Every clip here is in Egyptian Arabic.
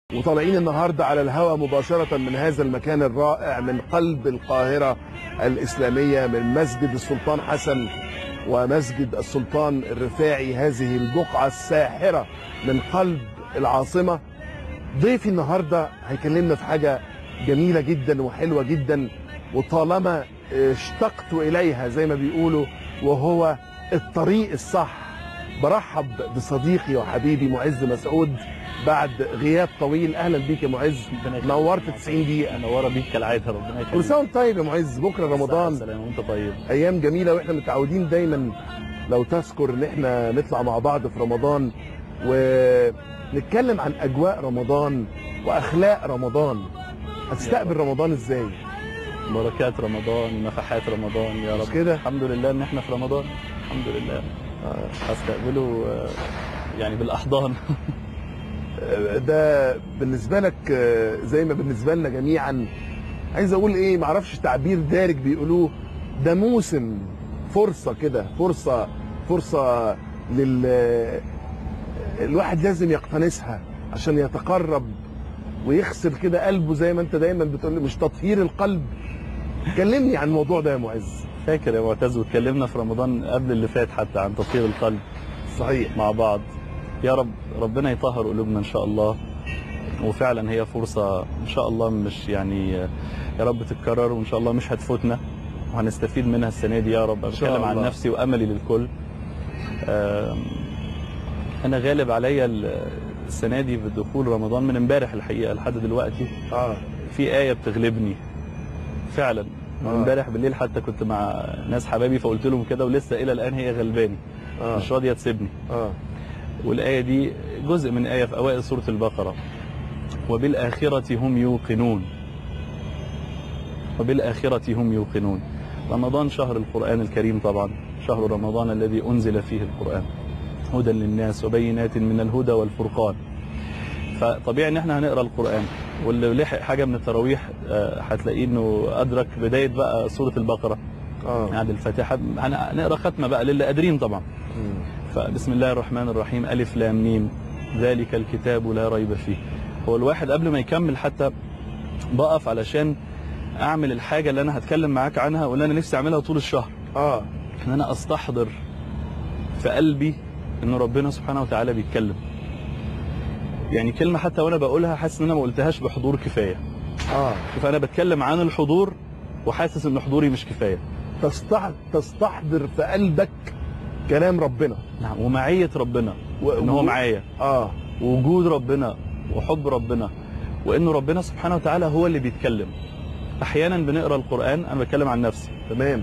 وطالعين النهارده على الهواء مباشرة من هذا المكان الرائع من قلب القاهرة الإسلامية من مسجد السلطان حسن ومسجد السلطان الرفاعي هذه البقعة الساحرة من قلب العاصمة ضيفي النهارده هيكلمنا في حاجة جميلة جدا وحلوة جدا وطالما اشتقت إليها زي ما بيقولوا وهو الطريق الصح برحب بصديقي وحبيبي معز مسعود بعد غياب طويل اهلا بيك يا معز ربنا يخليك. نورت 90 دقيقه منوره بيك كالعاده ربنا كل يخليك سنه وانت طيب يا معز بكره رمضان سلام وانت طيب ايام جميله واحنا متعودين دايما لو تذكر ان احنا نطلع مع بعض في رمضان ونتكلم عن اجواء رمضان واخلاق رمضان هتستقبل رمضان ازاي بركات رمضان نفحات رمضان يا مش رب كده؟ الحمد لله ان احنا في رمضان الحمد لله آه، هستقبله آه، يعني بالاحضان ده بالنسبه لك آه، زي ما بالنسبه لنا جميعا عايز اقول ايه معرفش تعبير دارج بيقولوه ده موسم فرصه كده فرصه فرصه لل الواحد لازم يقتنصها عشان يتقرب ويغسل كده قلبه زي ما انت دايما بتقول لي، مش تطهير القلب كلمني عن الموضوع ده يا معز فاكر يا معتز واتكلمنا في رمضان قبل اللي فات حتى عن تطهير القلب صحيح مع بعض يا رب ربنا يطهر قلوبنا ان شاء الله وفعلا هي فرصة ان شاء الله مش يعني يا رب تتكرر وان شاء الله مش هتفوتنا وهنستفيد منها السنة دي يا رب إن شاء بتكلم عن الله. نفسي واملي للكل آم، انا غالب عليا ال- السنة دي في دخول رمضان من امبارح الحقيقة لحد دلوقتي اه في آية بتغلبني فعلا من آه. امبارح بالليل حتى كنت مع ناس حبايبي فقلت لهم كده ولسه الى الان هي غلباني اه مش راضية تسيبني اه والآية دي جزء من آية في أوائل سورة البقرة وبالآخرة هم يوقنون وبالآخرة هم يوقنون رمضان شهر القرآن الكريم طبعا شهر رمضان الذي أنزل فيه القرآن هدى للناس وبينات من الهدى والفرقان فطبيعي ان احنا هنقرا القرآن واللي لحق حاجة من التراويح آه، هتلاقيه انه أدرك بداية بقى سورة البقرة اه يعني الفاتحة هنقرا ختمة بقى للي قادرين طبعا مم. فبسم الله الرحمن الرحيم ألف لام ميم ذلك الكتاب لا ريب فيه هو الواحد قبل ما يكمل حتى بقف علشان أعمل الحاجة اللي أنا هتكلم معاك عنها واللي أنا نفسي أعملها طول الشهر اه إن أنا أستحضر في قلبي إن ربنا سبحانه وتعالى بيتكلم يعني كلمة حتى وأنا بقولها حاسس إن أنا ما قلتهاش بحضور كفاية اه شوف أنا بتكلم عن الحضور وحاسس إن حضوري مش كفاية تستح... تستحضر في قلبك كلام ربنا نعم ومعية ربنا و- إن هو و- معايا اه ووجود ربنا وحب ربنا وانه ربنا سبحانه وتعالى هو اللي بيتكلم احيانا بنقرا القران انا بتكلم عن نفسي تمام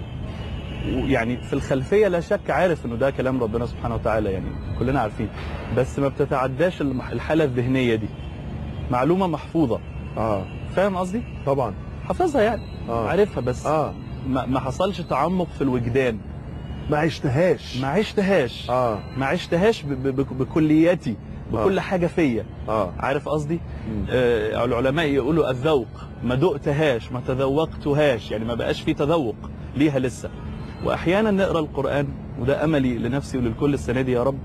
يعني في الخلفيه لا شك عارف انه ده كلام ربنا سبحانه وتعالى يعني كلنا عارفين بس ما بتتعداش المح- الحاله الذهنيه دي معلومه محفوظه اه فاهم قصدي طبعا حافظها يعني اه عارفها بس اه ما ما حصلش تعمق في الوجدان ما عشتهاش ما عشتهاش اه ما عشتهاش ب- ب- ب- بكلياتي بكل آه. حاجه فيا اه عارف قصدي مم. آه، العلماء يقولوا الذوق ما دقتهاش ما تذوقتهاش يعني ما بقاش في تذوق ليها لسه واحيانا نقرا القران وده املي لنفسي وللكل السنه دي يا رب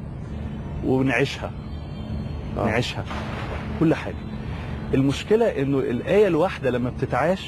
ونعيشها آه. نعيشها كل حاجه المشكله انه الايه الواحده لما بتتعاش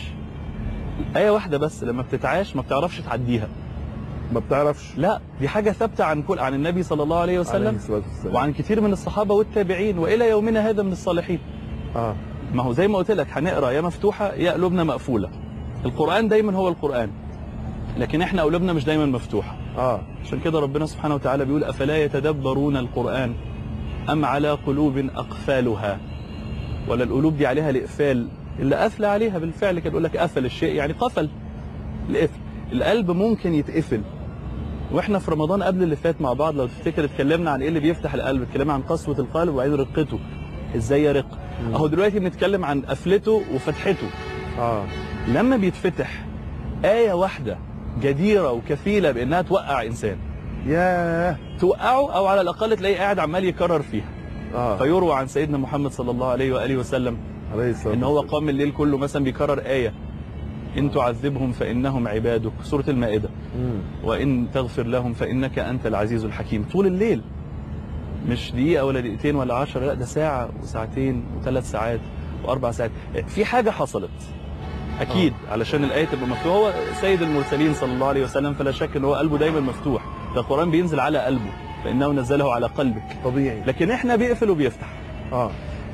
ايه واحده بس لما بتتعاش ما بتعرفش تعديها ما بتعرفش لا دي حاجه ثابته عن كل عن النبي صلى الله عليه عليه وسلم الصلاة والسلام. وعن كثير من الصحابه والتابعين والى يومنا هذا من الصالحين اه ما هو زي ما قلت لك هنقرا يا مفتوحه يا قلوبنا مقفوله القران دايما هو القران لكن احنا قلوبنا مش دايما مفتوحه اه عشان كده ربنا سبحانه وتعالى بيقول افلا يتدبرون القران ام على قلوب اقفالها ولا القلوب دي عليها الاقفال اللي قافله عليها بالفعل كده يقول لك قفل الشيء يعني قفل القفل القلب ممكن يتقفل واحنا في رمضان قبل اللي فات مع بعض لو تفتكر اتكلمنا عن ايه اللي بيفتح القلب اتكلمنا عن قسوه القلب وبعدين رقته ازاي يرق مم. اهو دلوقتي بنتكلم عن قفلته وفتحته اه لما بيتفتح آية واحدة جديرة وكفيلة بأنها توقع إنسان ياه توقعه أو على الأقل تلاقيه قاعد عمال يكرر فيها اه فيروى عن سيدنا محمد صلى الله عليه وآله وسلم عليه الصلاة إن هو والسلام. قام الليل كله مثلا بيكرر آية إن تعذبهم فإنهم عبادك سورة المائدة مم. وإن تغفر لهم فإنك أنت العزيز الحكيم طول الليل مش دقيقه ولا دقيقتين ولا عشرة لا ده ساعه وساعتين وثلاث ساعات واربع ساعات في حاجه حصلت اكيد علشان الايه تبقى مفتوحه هو سيد المرسلين صلى الله عليه وسلم فلا شك ان هو قلبه دايما مفتوح ده القران بينزل على قلبه فانه نزله على قلبك طبيعي لكن احنا بيقفل وبيفتح اه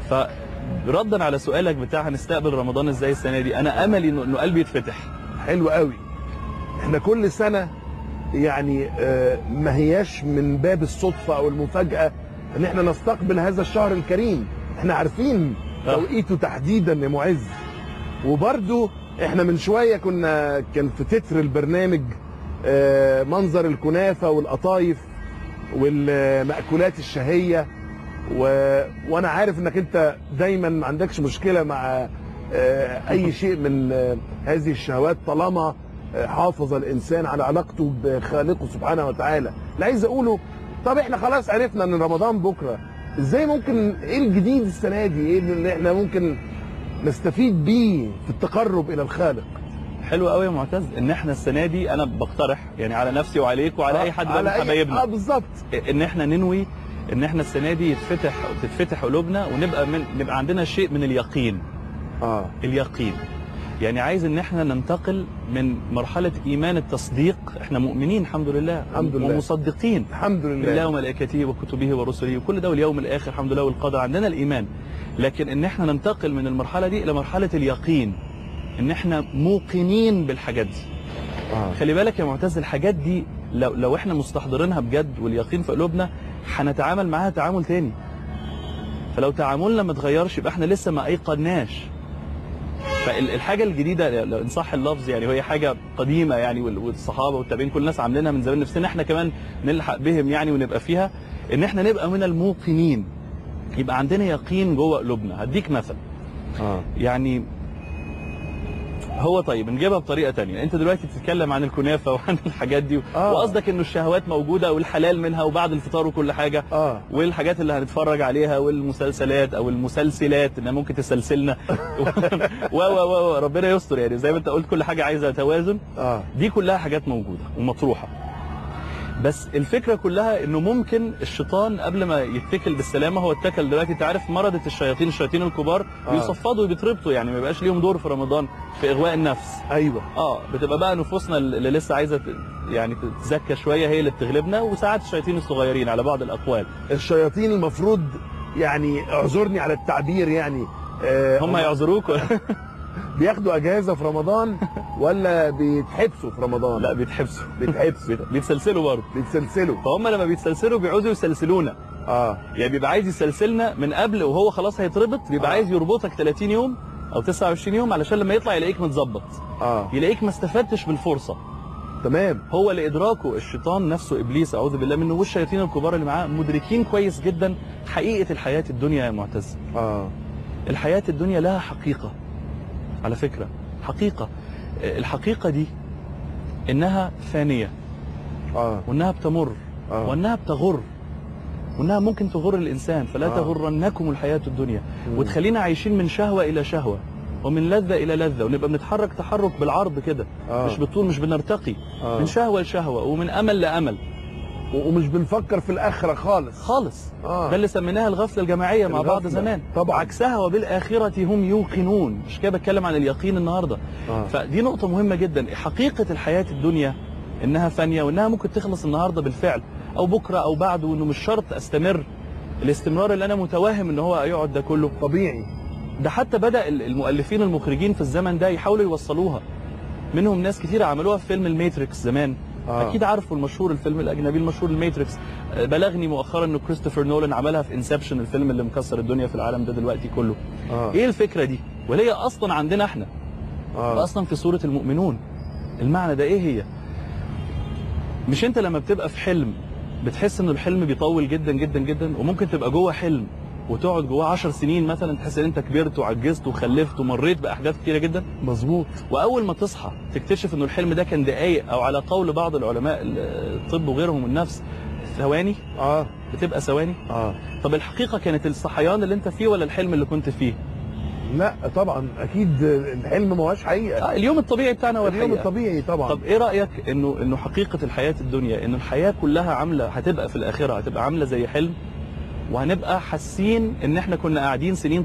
فردا على سؤالك بتاع هنستقبل رمضان ازاي السنه دي انا املي انه إنه قلبي يتفتح حلو قوي احنا كل سنه يعني آه، ما هياش من باب الصدفه او المفاجاه ان احنا نستقبل هذا الشهر الكريم احنا عارفين آه. توقيته تحديدا يا معز وبرده احنا من شويه كنا كان في تتر البرنامج آه، منظر الكنافه والقطايف والمأكولات الشهيه و... وانا عارف انك انت دايما ما عندكش مشكله مع آه، اي شيء من آه، هذه الشهوات طالما آه، حافظ الانسان على علاقته بخالقه سبحانه وتعالى اللي عايز اقوله طب احنا خلاص عرفنا ان رمضان بكره ازاي ممكن ايه الجديد السنه دي ايه اللي احنا ممكن نستفيد بيه في التقرب الى الخالق حلو قوي يا معتز ان احنا السنه دي انا بقترح يعني على نفسي وعليك وعلى اي حد بقى من على أي- حبايبنا اه بالظبط ان احنا ننوي ان احنا السنه دي يتفتح تتفتح قلوبنا ونبقى من نبقى عندنا شيء من اليقين اه اليقين يعني عايز ان احنا ننتقل من مرحله ايمان التصديق احنا مؤمنين الحمد لله الحمد لله. ومصدقين الحمد بالله لله وملائكته وكتبه ورسله وكل ده واليوم الاخر الحمد لله والقدر عندنا الايمان لكن ان احنا ننتقل من المرحله دي الى مرحله اليقين ان احنا موقنين بالحاجات دي اه خلي بالك يا معتز الحاجات دي لو لو احنا مستحضرينها بجد واليقين في قلوبنا هنتعامل معاها تعامل تاني فلو تعاملنا ما اتغيرش يبقى احنا لسه ما ايقناش فالحاجه الجديده لو ان صح اللفظ يعني وهي حاجه قديمه يعني وال- والصحابه والتابعين كل الناس عاملينها من زمان نفسنا احنا كمان نلحق بهم يعني ونبقى فيها ان احنا نبقى من الموقنين يبقى عندنا يقين جوه قلوبنا هديك مثل اه يعني هو طيب نجيبها بطريقه تانية انت دلوقتي بتتكلم عن الكنافه وعن الحاجات دي آه. وقصدك انه الشهوات موجوده والحلال منها وبعد الفطار وكل حاجه اه والحاجات اللي هنتفرج عليها والمسلسلات او المسلسلات انها ممكن تسلسلنا و و و و- ربنا يستر يعني زي ما انت قلت كل حاجه عايزه توازن اه دي كلها حاجات موجوده ومطروحه بس الفكره كلها انه ممكن الشيطان قبل ما يتكل بالسلامه هو اتكل دلوقتي انت عارف مرضة الشياطين الشياطين الكبار آه. بيصفدوا وبيتربطوا يعني ما يبقاش ليهم دور في رمضان في اغواء النفس ايوه اه بتبقى بقى نفوسنا اللي لسه عايزه ت- يعني تتزكى شويه هي اللي بتغلبنا وساعات الشياطين الصغيرين على بعض الاقوال الشياطين المفروض يعني اعذرني على التعبير يعني آه هم يعذروك بياخدوا اجازه في رمضان ولا بيتحبسوا في رمضان لا بيتحبسوا بيتحبسوا بيت- بيتسلسلوا برضه بيتسلسلوا فهم لما بيتسلسلوا بيعوزوا يسلسلونا اه يعني بيبقى عايز يسلسلنا من قبل وهو خلاص هيتربط بيبقى آه. عايز يربطك 30 يوم او 29 يوم علشان لما يطلع يلاقيك متظبط اه يلاقيك ما استفدتش بالفرصه تمام هو لادراكه الشيطان نفسه ابليس اعوذ بالله منه والشياطين الكبار اللي معاه مدركين كويس جدا حقيقه الحياه الدنيا يا معتز اه الحياه الدنيا لها حقيقه على فكره حقيقه الحقيقه دي انها فانيه اه وانها بتمر آه. وانها بتغر وانها ممكن تغر الانسان فلا آه. تغرنكم الحياه الدنيا مم. وتخلينا عايشين من شهوه الى شهوه ومن لذه الى لذه ونبقى بنتحرك تحرك بالعرض كده آه. مش بالطول مش بنرتقي آه. من شهوه لشهوه ومن امل لامل و- ومش بنفكر في الاخره خالص خالص آه. ده اللي سميناها الغفله الجماعيه مع بعض الغفلة. زمان طبعاً. عكسها وبالاخره هم يوقنون مش كده بتكلم عن اليقين النهارده آه. فدي نقطه مهمه جدا حقيقه الحياه الدنيا انها فانيه وانها ممكن تخلص النهارده بالفعل او بكره او بعده وانه مش شرط استمر الاستمرار اللي انا متوهم ان هو يقعد ده كله طبيعي ده حتى بدا المؤلفين المخرجين في الزمن ده يحاولوا يوصلوها منهم ناس كتير عملوها في فيلم الماتريكس زمان آه. اكيد عارفوا المشهور الفيلم الاجنبي المشهور الماتريكس آه، بلغني مؤخرا ان كريستوفر نولان عملها في انسبشن الفيلم اللي مكسر الدنيا في العالم ده دلوقتي كله اه ايه الفكره دي وهي اصلا عندنا احنا اه واصلا في سوره المؤمنون المعنى ده ايه هي مش انت لما بتبقى في حلم بتحس ان الحلم بيطول جدا جدا جدا وممكن تبقى جوه حلم وتقعد جواه 10 سنين مثلا تحس ان انت كبرت وعجزت وخلفت ومريت باحداث كتيره جدا مظبوط واول ما تصحى تكتشف انه الحلم ده كان دقايق او على قول بعض العلماء الطب وغيرهم النفس ثواني اه بتبقى ثواني اه طب الحقيقه كانت الصحيان اللي انت فيه ولا الحلم اللي كنت فيه لا طبعا اكيد الحلم ما هوش حقيقه آه اليوم الطبيعي بتاعنا هو اليوم الحقيقة. الطبيعي طبعا طب ايه رايك انه انه حقيقه الحياه الدنيا ان الحياه كلها عامله هتبقى في الاخره هتبقى عامله زي حلم وهنبقى حاسين ان احنا كنا قاعدين سنين